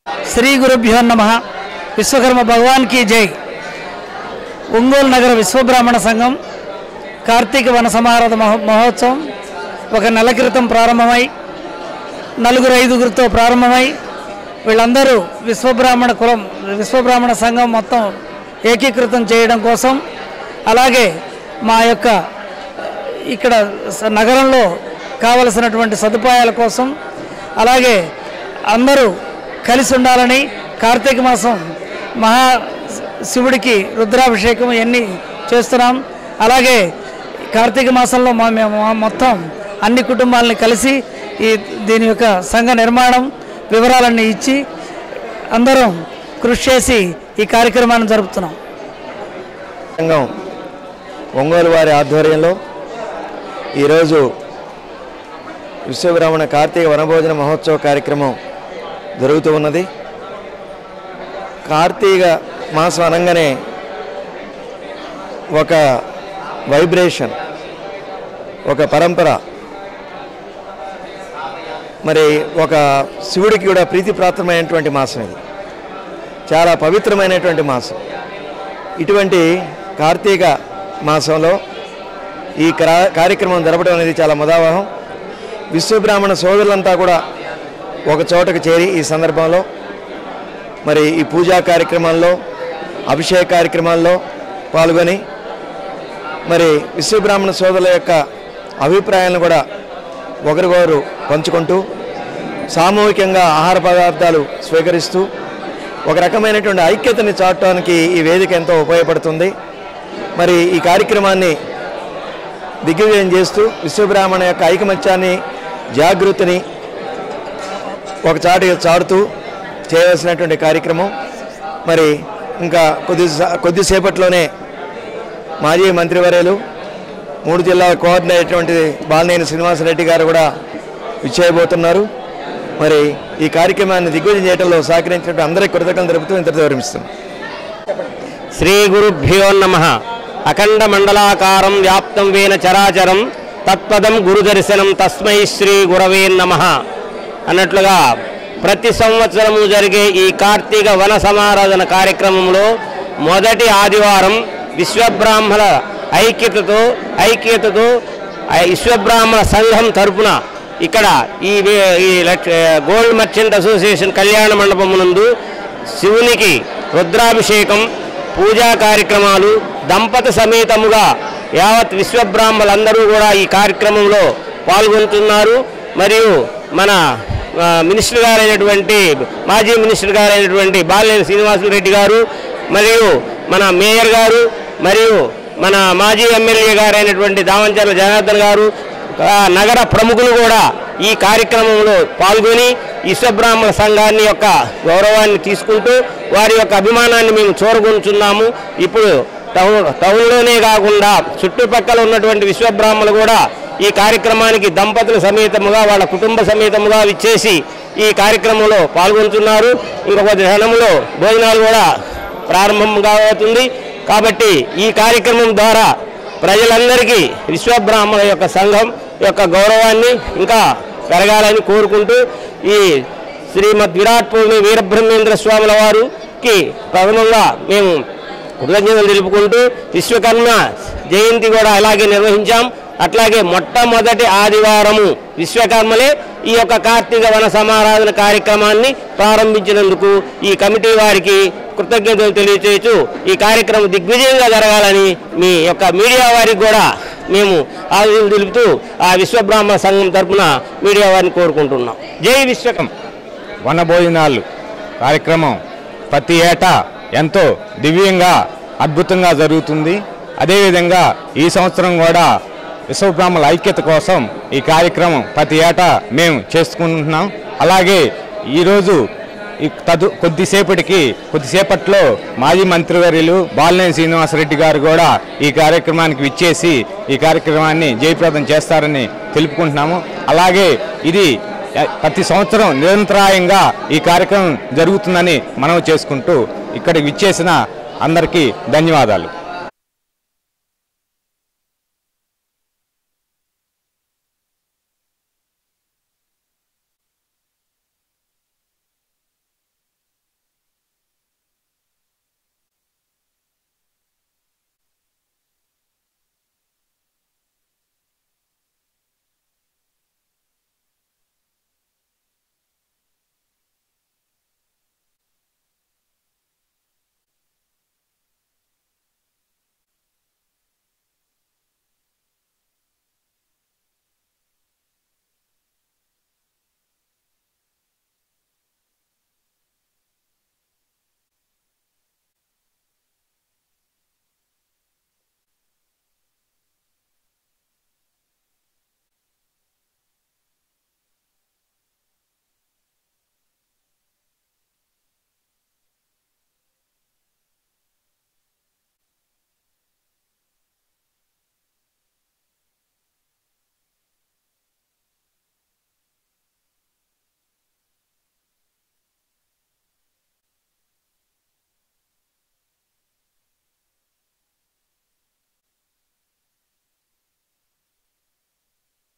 శ్రీ గురుభ్యో నమ విశ్వకర్మ భగవాన్కి జై ఒంగోలు నగర విశ్వబ్రాహ్మణ సంఘం కార్తీక వన సమారాధ మహో మహోత్సవం ఒక నెల క్రితం ప్రారంభమై నలుగురు ఐదుగురితో ప్రారంభమై వీళ్ళందరూ విశ్వబ్రాహ్మణ కులం విశ్వబ్రాహ్మణ సంఘం మొత్తం ఏకీకృతం చేయడం కోసం అలాగే మా యొక్క ఇక్కడ స- నగరంలో కావలసినటువంటి సదుపాయాల కోసం అలాగే అందరూ కలిసి ఉండాలని కార్తీక మాసం మహా శివుడికి రుద్రాభిషేకం ఇవన్నీ చేస్తున్నాం అలాగే కార్తీక మాసంలో మా మేము మా మొత్తం అన్ని కుటుంబాలని కలిసి ఈ దీని యొక్క సంఘ నిర్మాణం వివరాలన్నీ ఇచ్చి అందరం కృషి చేసి ఈ కార్యక్రమాన్ని జరుపుతున్నాం సంఘం ఒంగోలు వారి ఆధ్వర్యంలో ఈరోజు విశ్వబ్రాహ్మణ కార్తీక వనభోజన మహోత్సవ కార్యక్రమం జరుగుతూ ఉన్నది కార్తీక మాసం అనగానే ఒక వైబ్రేషన్ ఒక పరంపర మరి ఒక శివుడికి కూడా ప్రీతిప్రాప్తమైనటువంటి మాసం ఇది చాలా పవిత్రమైనటువంటి మాసం ఇటువంటి కార్తీక మాసంలో ఈ క్రా- కార్యక్రమం జరపడం అనేది చాలా ముదావహం విశ్వబ్రాహ్మణ సోదరులంతా కూడా ఒక చోటకు చేరి ఈ సందర్భంలో మరి ఈ పూజా కార్యక్రమాల్లో అభిషేక కార్యక్రమాల్లో పాల్గొని మరి విశ్వబ్రాహ్మణ సోదరుల యొక్క అభిప్రాయాలను కూడా ఒకరికొకరు పంచుకుంటూ సామూహికంగా ఆహార పదార్థాలు స్వీకరిస్తూ ఒక రకమైనటువంటి ఐక్యతని చాటడానికి ఈ వేదిక ఎంతో ఉపయోగపడుతుంది మరి ఈ కార్యక్రమాన్ని దిగ్విజయం చేస్తూ విశ్వబ్రాహ్మణ యొక్క ఐకమత్యాన్ని జాగృతిని ఒక చాటి చాడుతూ చేయవలసినటువంటి కార్యక్రమం మరి ఇంకా కొద్ది కొద్దిసేపట్లోనే మాజీ మంత్రివర్యులు మూడు జిల్లాల కోఆర్డినేటర్ బాలినేని శ్రీనివాసరెడ్డి గారు కూడా విచ్చేయబోతున్నారు మరి ఈ కార్యక్రమాన్ని దిగ్విజయం చేయడంలో సహకరించినట్టు అందరికీ కృతజ్ఞతలు తెలుపుతూ ఇంతటితో విరమిస్తున్నాం శ్రీ గురుభ్యో నమ అఖండ మండలాకారం వ్యాప్తం వేన చరాచరం తత్పదం గురుదర్శనం తస్మై శ్రీ గురవే నమ అన్నట్లుగా ప్రతి సంవత్సరము జరిగే ఈ కార్తీక వన సమారాధన కార్యక్రమంలో మొదటి ఆదివారం విశ్వబ్రాహ్మణ ఐక్యతతో ఐక్యతతో ఆ విశ్వబ్రాహ్మణ సంఘం తరపున ఇక్కడ ఈ వే- ఈ లక్ష- గోల్డ్ మర్చెంట్ అసోసియేషన్ కళ్యాణ మండపం నందు శివునికి రుద్రాభిషేకం పూజా కార్యక్రమాలు దంపత సమేతముగా యావత్ విశ్వబ్రాహ్మలందరూ కూడా ఈ కార్యక్రమంలో పాల్గొంటున్నారు మరియు మన ఆ, మినిస్టర్ గారైనటువంటి మాజీ మినిస్టర్ గారైనటువంటి బాలినేని శ్రీనివాసరెడ్డి గారు మరియు మన మేయర్ గారు మరియు మన మాజీ ఎమ్మెల్యే గారైనటువంటి దావంచర్ల జనార్దన్ గారు ఆ, నగర ప్రముఖులు కూడా ఈ కార్యక్రమంలో పాల్గొని విశ్వబ్రాహ్మణ సంఘాన్ని యొక్క గౌరవాన్ని తీసుకుంటూ వారి యొక్క అభిమానాన్ని మేము చూరగొంటున్నాము ఇప్పుడు టౌన్ టౌన్లోనే కాకుండా చుట్టుపక్కల ఉన్నటువంటి విశ్వబ్రాహ్మణులు కూడా ఈ కార్యక్రమానికి దంపతుల సమేతముగా వాళ్ళ కుటుంబ సమేతముగా విచ్చేసి ఈ కార్యక్రమంలో పాల్గొంటున్నారు ఇంకొక క్షణంలో భోజనాలు కూడా ప్రారంభం కాబోతుంది కాబట్టి ఈ కార్యక్రమం ద్వారా ప్రజలందరికీ విశ్వబ్రాహ్మణ యొక్క సంఘం యొక్క గౌరవాన్ని ఇంకా పెరగాలని కోరుకుంటూ ఈ శ్రీమద్ విరాట్ పూర్ణి వీరబ్రహ్మేంద్ర స్వాముల వారికి ప్రథమంగా మేము కృతజ్ఞతలు తెలుపుకుంటూ విశ్వకర్మ జయంతి కూడా అలాగే నిర్వహించాం అట్లాగే మొట్టమొదటి ఆదివారము విశ్వకర్మలే ఈ యొక్క కార్తీక వన సమారాధన కార్యక్రమాన్ని ప్రారంభించినందుకు ఈ కమిటీ వారికి కృతజ్ఞతలు తెలియచేయచ్చు ఈ కార్యక్రమం దిగ్విజయంగా జరగాలని మీ యొక్క మీడియా వారికి కూడా మేము ఆశీస్సులు తెలుపుతూ ఆ విశ్వబ్రాహ్మణ సంఘం తరపున మీడియా వారిని కోరుకుంటున్నాం జై విశ్వకం వన భోజనాలు కార్యక్రమం ప్రతి ఏటా ఎంతో దివ్యంగా అద్భుతంగా జరుగుతుంది అదేవిధంగా ఈ సంవత్సరం కూడా విశ్వబ్రాహ్మణుల ఐక్యత కోసం ఈ కార్యక్రమం ప్రతి ఏటా మేము చేసుకుంటున్నాం అలాగే ఈరోజు ఈ తదు కొద్దిసేపటికి కొద్దిసేపట్లో మాజీ మంత్రివర్యులు బాలినేని శ్రీనివాసరెడ్డి గారు కూడా ఈ కార్యక్రమానికి విచ్చేసి ఈ కార్యక్రమాన్ని జయప్రదం చేస్తారని తెలుపుకుంటున్నాము అలాగే ఇది ప్రతి సంవత్సరం నిరంతరాయంగా ఈ కార్యక్రమం జరుగుతుందని మనం చేసుకుంటూ ఇక్కడికి విచ్చేసిన అందరికీ ధన్యవాదాలు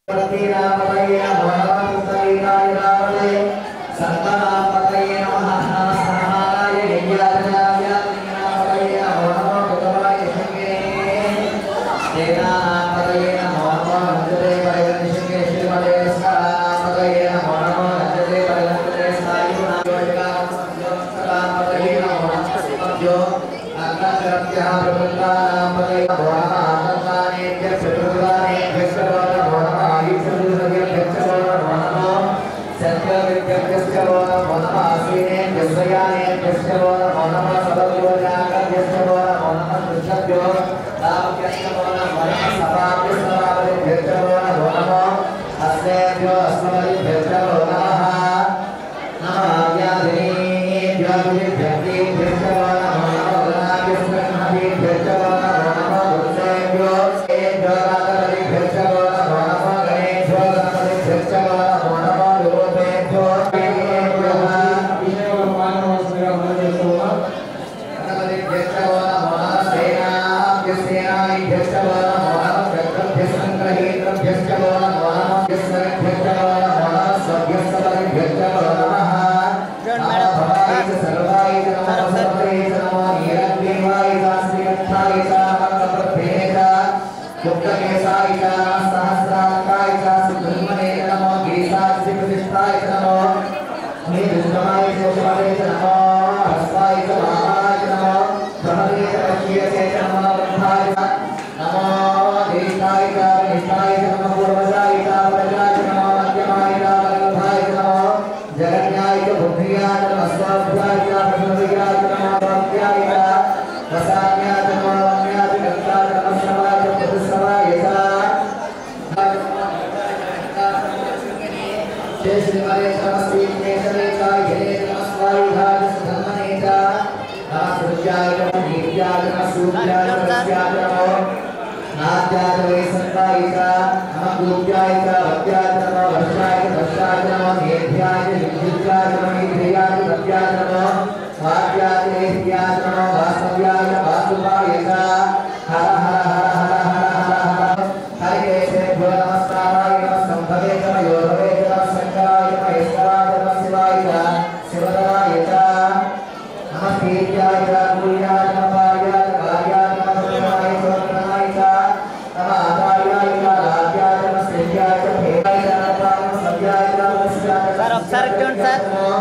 సార్ ఒకసారి చూడండి సార్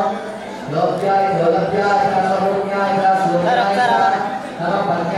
సార్ ఒకసారి అలానే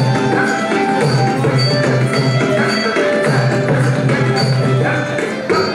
Thank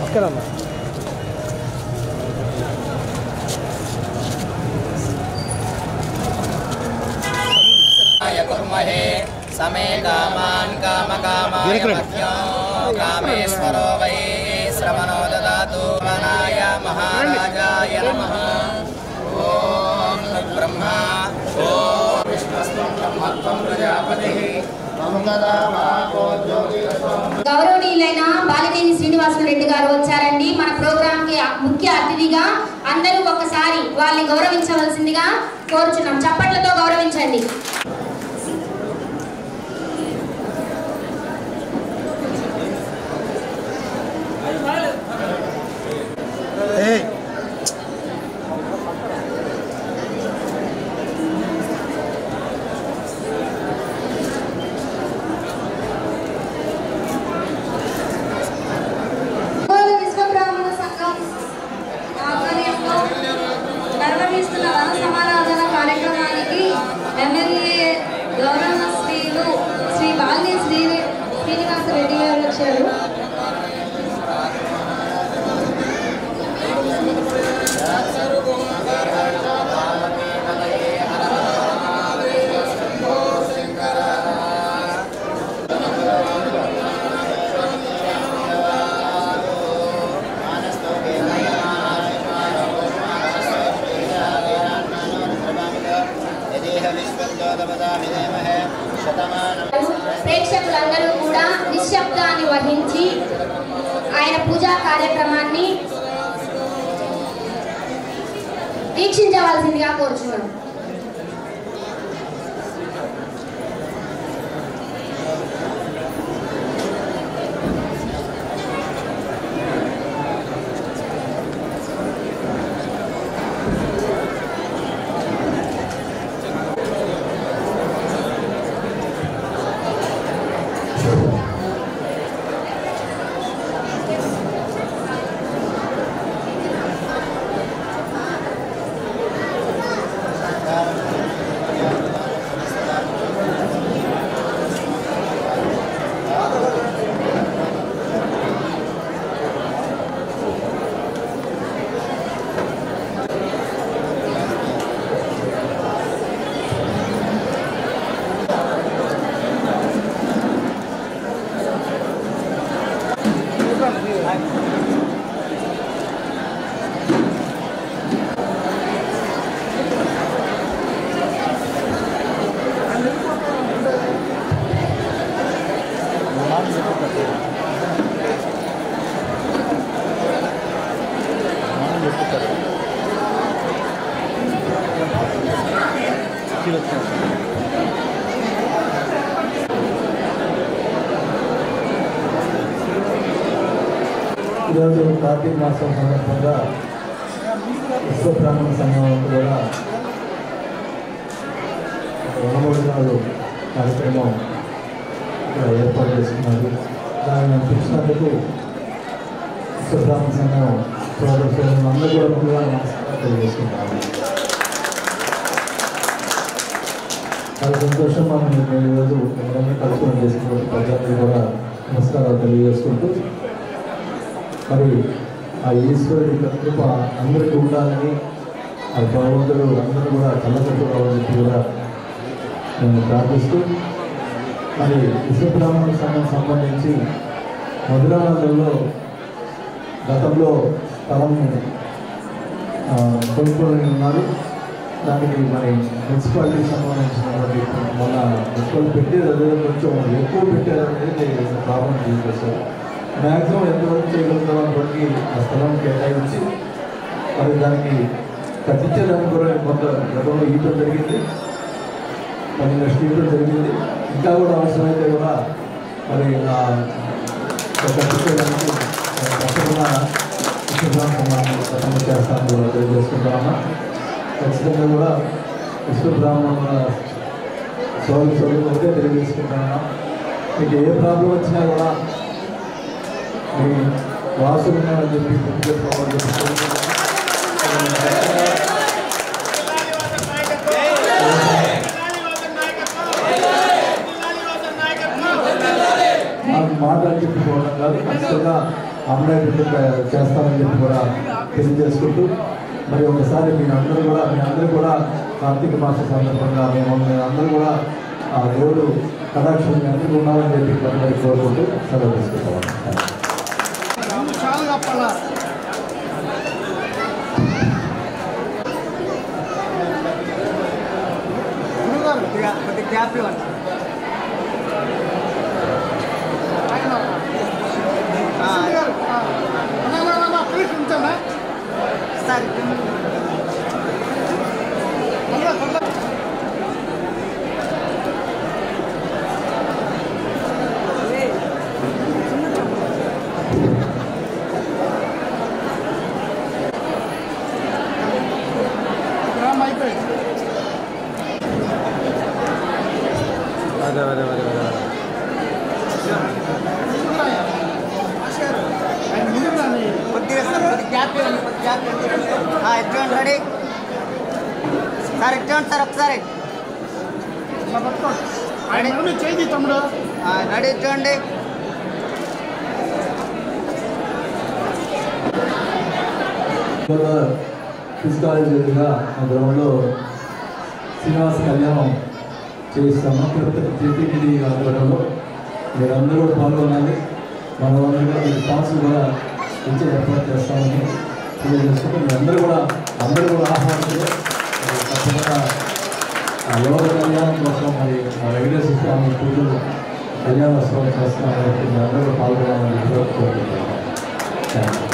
कुर्महे समे कामान् कामकामाय मह्यो कामेश्वरो वै श्रवणो ददातु मनाय महाराजाय नमः ॐ तद्ब्रह्मा ॐ विष्णुस्त्वं ब्रह्मत्वं प्रजापतिः त्वं ददामाको ज्योतिरसो గౌరవనీయులైన బాలినేని శ్రీనివాసులు రెడ్డి గారు వచ్చారండి మన ప్రోగ్రామ్ కి ముఖ్య అతిథిగా అందరూ ఒకసారి వాళ్ళని గౌరవించవలసిందిగా కోరుచున్నాం చప్పట్లతో గౌరవించండి ఒంగోలు విశ్వబ్రాహ్మణ సంఘం ఆధ్వర్యంలో నిర్వహిస్తున్న వన సమారాధన కార్యక్రమానికి ఎమ్మెల్యే గౌరవ శ్రీలు శ్రీ బాలిని శ్రీ శ్రీనివాస రెడ్డి గారు వచ్చారు यदेह विश्वज्योतपदाभिधेमहे शतमानं ప్రేక్షకులందరూ కూడా నిశ్శబ్దాన్ని వహించి ఆయన పూజా కార్యక్రమాన్ని వీక్షించవలసిందిగా కోరుచున్నాం ఈరోజు కార్తీక మాసం సందర్భంగా విశ్వ బ్రాహ్మణ సంఘం కూడా వనమూడు నాడు కార్యక్రమం ఇక్కడ ఏర్పాటు చేసుకున్నారు దాన్ని చూసినందుకు విశ్వ బ్రాహ్మణ సంఘం సోదరులు అందరూ కూడా ముందుగా నమస్కారం తెలియజేసుకుంటాము చాలా సంతోషం మనం ఈరోజు అందరినీ కలుసుకొని చేసుకున్న ప్రజలకు కూడా నమస్కారాలు తెలియజేసుకుంటూ మరి ఆ ఈశ్వరుడి యొక్క కృప అందరికీ ఉండాలని ఆ భగవంతుడు అందరూ కూడా కళ్ళకట్టు రావాలని కూడా నేను ప్రార్థిస్తూ మరి విశ్వబ్రాహ్మణ సంఘం సంబంధించి మధురానందంలో గతంలో స్థలం ఆ, కొనుక్కొని ఉన్నారు దానికి మరి మున్సిపాలిటీ సంబంధించినటువంటి మన మున్సిపల్ పెట్టేది అదే కొంచెం ఎక్కువ పెట్టారనేది ప్రాబ్లం తీసుకొస్తారు మ్యాక్సిమం ఎంతవరకు చేయగలుగుతామని బట్టి ఆ స్థలం కేటాయించి మరి దానికి కట్టించేదానికి కూడా కొంత గతంలో ఈటం జరిగింది పది లక్షల ఈటం జరిగింది ఇంకా కూడా అవసరమైతే కూడా మరి ఆ కట్టించేదానికి తప్పకుండా విశ్వబ్రాహ్మణ గతంలో చేస్తానని కూడా తెలియజేసుకుంటామా ఖచ్చితంగా కూడా విశ్వబ్రాహ్మణ సోదరు సోదరులకే తెలియజేసుకుంటామా మీకు ఏ ప్రాబ్లం వచ్చినా కూడా మీ వాసులు ఉన్నారని చెప్పి గుర్తు పెట్టుకోవాలని చెప్పి నాకు మాట అని చెప్పుకోవడం కాదు ఖచ్చితంగా ఆ కాంప్లైంట్ చేస్తామని చెప్పి కూడా తెలియజేసుకుంటూ మరి ఒకసారి మీ అందరూ కూడా మీ అందరూ కూడా కార్తీక మాస సందర్భంగా మేము అందరూ కూడా ఆ దేవుడు కటాక్షం మీ అందరూ ఉండాలని చెప్పి మరి కోరుకుంటూ సెలవు తీసుకుంటాం కొద్దిగా సార్ కొద్దిగా గ్యాప్ ఇవ్వండి కొద్దిగా గ్యాప్ ఇవ్వండి ఎటువంటి రెడీ సార్ ఎటువంటి సార్ ఒకసారి రెడీ ఎటువంటి ఫిజికాలజీ ఎదురుగా ఆ గ్రౌండ్లో శ్రీనివాస కళ్యాణం చేయిస్తాము తిరుపతి టీటీడీ ఆధ్వర్యంలో మీరందరూ కూడా పాల్గొనాలి మనమందరూ కూడా మీకు పాస్ కూడా ఇచ్చే ఏర్పాటు చేస్తామని తెలియజేసుకుంటూ మీ అందరూ కూడా అందరూ కూడా ఆహ్వానించారు మరి తప్పకుండా ఆ యోగ కళ్యాణం కోసం మరి ఆ వెంకటేశ్వర స్వామి పూజలు కళ్యాణోత్సవం చేస్తున్నాం కాబట్టి మీ అందరూ పాల్గొనాలని కోరుకుంటున్నాను థ్యాంక్ యూ